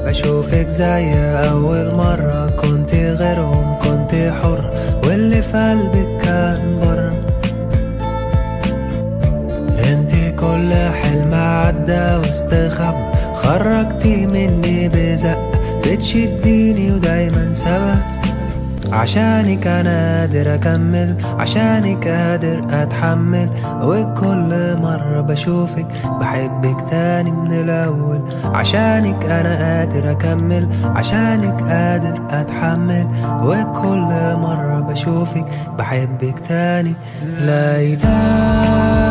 أشوفك زي أول مرة كنت غيرهم كنت حر واللي في قلبك كان بره انتي كل حلم عدى واستخب خرجتي مني بزق بتشديني ودايما سبب عشانك انا قادر اكمل عشانك قادر اتحمل وكل مرة بشوفك بحبك تاني من الاول عشانك انا قادر اكمل عشانك قادر اتحمل وكل مرة بشوفك بحبك تاني لا اله